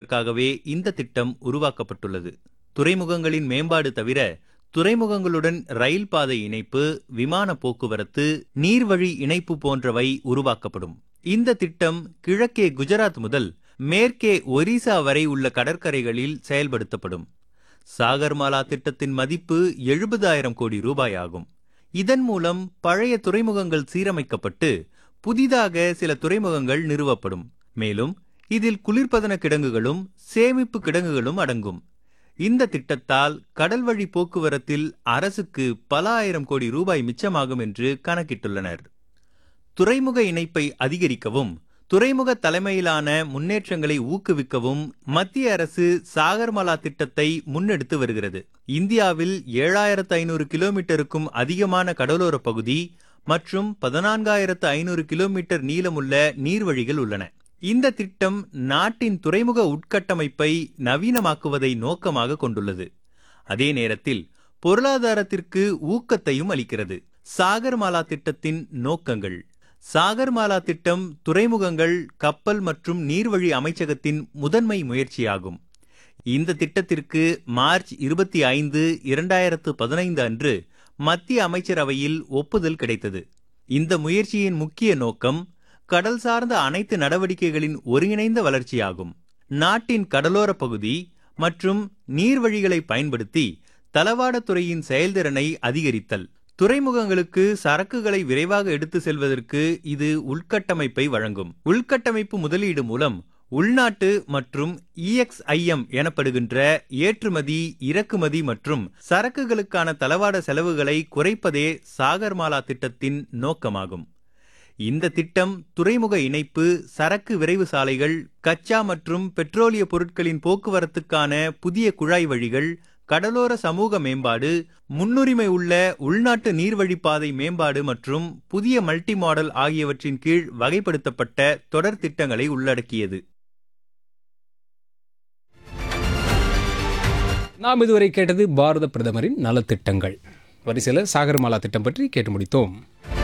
செய்வதற்காகவே இந்த திட்டம் உருவாக்கப்பட்டுள்ளது துறைமுகங்களின் மேம்பாடு தவிர துறைமுகங்களுடன் ரயில் பாதை இணைப்பு விமான போக்குவரத்து நீர்வழி இணைப்பு போன்றவை உருவாக்கப்படும் இந்த திட்டம் கிழக்கே குஜராத் முதல் மேற்கே ஒரிசா வரை உள்ள கடற்கரைகளில் செயல்படுத்தப்படும் சாகர்மாலா திட்டத்தின் மதிப்பு எழுபதாயிரம் கோடி ரூபாய் ஆகும் இதன் மூலம் பழைய துறைமுகங்கள் சீரமைக்கப்பட்டு புதிதாக சில துறைமுகங்கள் நிறுவப்படும் மேலும் இதில் குளிர்பதன கிடங்குகளும் சேமிப்பு கிடங்குகளும் அடங்கும் இந்த திட்டத்தால் கடல் வழி போக்குவரத்தில் அரசுக்கு பல ஆயிரம் கோடி ரூபாய் மிச்சமாகும் என்று கணக்கிட்டுள்ளனர் துறைமுக இணைப்பை அதிகரிக்கவும் துறைமுக தலைமையிலான முன்னேற்றங்களை ஊக்குவிக்கவும் மத்திய அரசு சாகர்மாலா திட்டத்தை முன்னெடுத்து வருகிறது இந்தியாவில் ஏழாயிரத்து ஐநூறு கிலோமீட்டருக்கும் அதிகமான கடலோர பகுதி மற்றும் பதினான்காயிரத்து ஐநூறு கிலோமீட்டர் நீளமுள்ள நீர்வழிகள் உள்ளன இந்த திட்டம் நாட்டின் துறைமுக உட்கட்டமைப்பை நவீனமாக்குவதை நோக்கமாக கொண்டுள்ளது அதே நேரத்தில் பொருளாதாரத்திற்கு ஊக்கத்தையும் அளிக்கிறது சாகர்மாலா திட்டத்தின் நோக்கங்கள் சாகர்மாலா திட்டம் துறைமுகங்கள் கப்பல் மற்றும் நீர்வழி அமைச்சகத்தின் முதன்மை முயற்சியாகும் இந்த திட்டத்திற்கு மார்ச் இருபத்தி ஐந்து இரண்டாயிரத்து பதினைந்து அன்று மத்திய அமைச்சரவையில் ஒப்புதல் கிடைத்தது இந்த முயற்சியின் முக்கிய நோக்கம் கடல் சார்ந்த அனைத்து நடவடிக்கைகளின் ஒருங்கிணைந்த வளர்ச்சியாகும் நாட்டின் கடலோர பகுதி மற்றும் நீர்வழிகளை பயன்படுத்தி தளவாடத்துறையின் செயல்திறனை அதிகரித்தல் துறைமுகங்களுக்கு சரக்குகளை விரைவாக எடுத்து செல்வதற்கு இது உள்கட்டமைப்பை வழங்கும் உள்கட்டமைப்பு முதலீடு மூலம் உள்நாட்டு மற்றும் இஎக்ஸ்ஐஎம் எனப்படுகின்ற ஏற்றுமதி இறக்குமதி மற்றும் சரக்குகளுக்கான தளவாட செலவுகளை குறைப்பதே சாகர்மாலா திட்டத்தின் நோக்கமாகும் இந்த திட்டம் துறைமுக இணைப்பு சரக்கு விரைவு சாலைகள் கச்சா மற்றும் பெட்ரோலிய பொருட்களின் போக்குவரத்துக்கான புதிய குழாய் வழிகள் கடலோர சமூக மேம்பாடு முன்னுரிமை உள்ள உள்நாட்டு நீர்வழிப்பாதை மேம்பாடு மற்றும் புதிய மல்டி மாடல் ஆகியவற்றின் கீழ் வகைப்படுத்தப்பட்ட தொடர் திட்டங்களை உள்ளடக்கியது நாம் இதுவரை கேட்டது பாரத பிரதமரின் நலத்திட்டங்கள் வரிசையில் சாகர்மாலா திட்டம் பற்றி கேட்டு முடித்தோம்